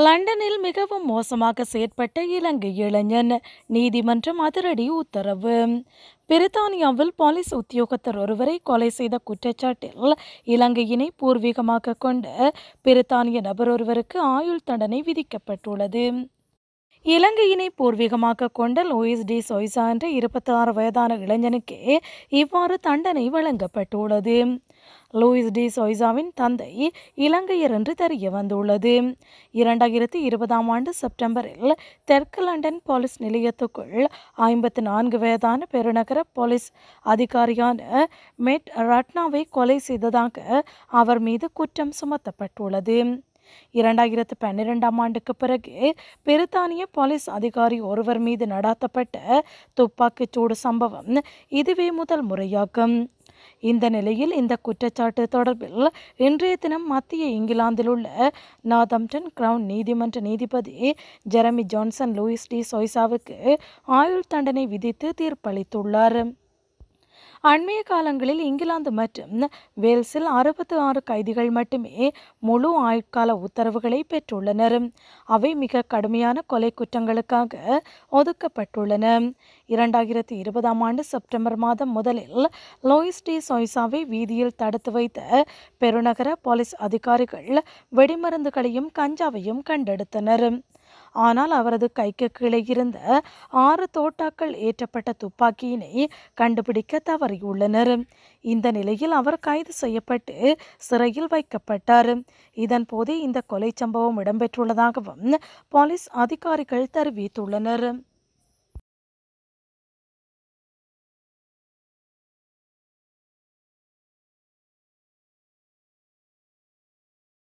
லண்டனில் மிகவும் மோசமாக செயற்பட்ட இலங்கை இளைஞன் நீதிமன்றம் அதிரடி உத்தரவு பிரித்தானியாவில் போலீஸ் உத்தியோகத்தர் ஒருவரை கொலை செய்த குற்றச்சாட்டில் இலங்கையினை பூர்வீகமாக கொண்ட பிரித்தானிய நபர் ஒருவருக்கு ஆயுள் தண்டனை விதிக்கப்பட்டுள்ளது இலங்கையினை பூர்வீகமாக கொண்ட லூயிஸ் டி சொய்சா என்ற இருபத்தி ஆறு வயதான இளைஞனுக்கே இவ்வாறு தண்டனை வழங்கப்பட்டுள்ளது லூயிஸ் டி சொய்சாவின் தந்தை இலங்கையர் என்று தெரிய வந்துள்ளது இரண்டாயிரத்தி இருபதாம் ஆண்டு செப்டம்பரில் தெற்கு லண்டன் போலீஸ் நிலையத்துக்குள் ஐம்பத்தி நான்கு வயதான பெருநகர போலீஸ் அதிகாரியான மெட் ரட்னாவை கொலை செய்ததாக அவர் மீது குற்றம் சுமத்தப்பட்டுள்ளது இரண்டாயிரத்து பன்னிரெண்டாம் ஆண்டுக்கு பிறகு பிரித்தானிய போலீஸ் அதிகாரி ஒருவர் மீது நடாத்தப்பட்ட துப்பாக்கிச் சூடு சம்பவம் இதுவே முதல் முறையாகும் இந்த நிலையில் இந்த குற்றச்சாட்டு தொடர்பில் இன்றைய தினம் மத்திய இங்கிலாந்தில் உள்ள நாதம்டன் கிரவுன் நீதிமன்ற நீதிபதி ஜெரமி ஜான்சன் லூயிஸ் டி சொய்சாவுக்கு ஆயுள் தண்டனை விதித்து தீர்ப்பளித்துள்ளார் அண்மைய காலங்களில் இங்கிலாந்து மற்றும் வேல்ஸில் அறுபத்தி ஆறு கைதிகள் மட்டுமே முழு ஆயுட்கால உத்தரவுகளை பெற்றுள்ளனர் அவை மிக கடுமையான கொலை குற்றங்களுக்காக ஒதுக்கப்பட்டுள்ளன இரண்டாயிரத்தி இருபதாம் ஆண்டு செப்டம்பர் மாதம் முதலில் லோயிஸ் டி சொய்சாவை வீதியில் தடுத்து வைத்த பெருநகர போலீஸ் அதிகாரிகள் வெடிமருந்துகளையும் கஞ்சாவையும் கண்டெடுத்தனர் ஆனால் அவரது கைக்கு கீழே இருந்த ஆறு தோட்டாக்கள் ஏற்றப்பட்ட துப்பாக்கியினை கண்டுபிடிக்க தவறியுள்ளனர் இந்த நிலையில் அவர் கைது செய்யப்பட்டு சிறையில் வைக்கப்பட்டார் இதன் போதே இந்த கொலை சம்பவம் இடம்பெற்றுள்ளதாகவும் போலீஸ் அதிகாரிகள் தெரிவித்துள்ளனர்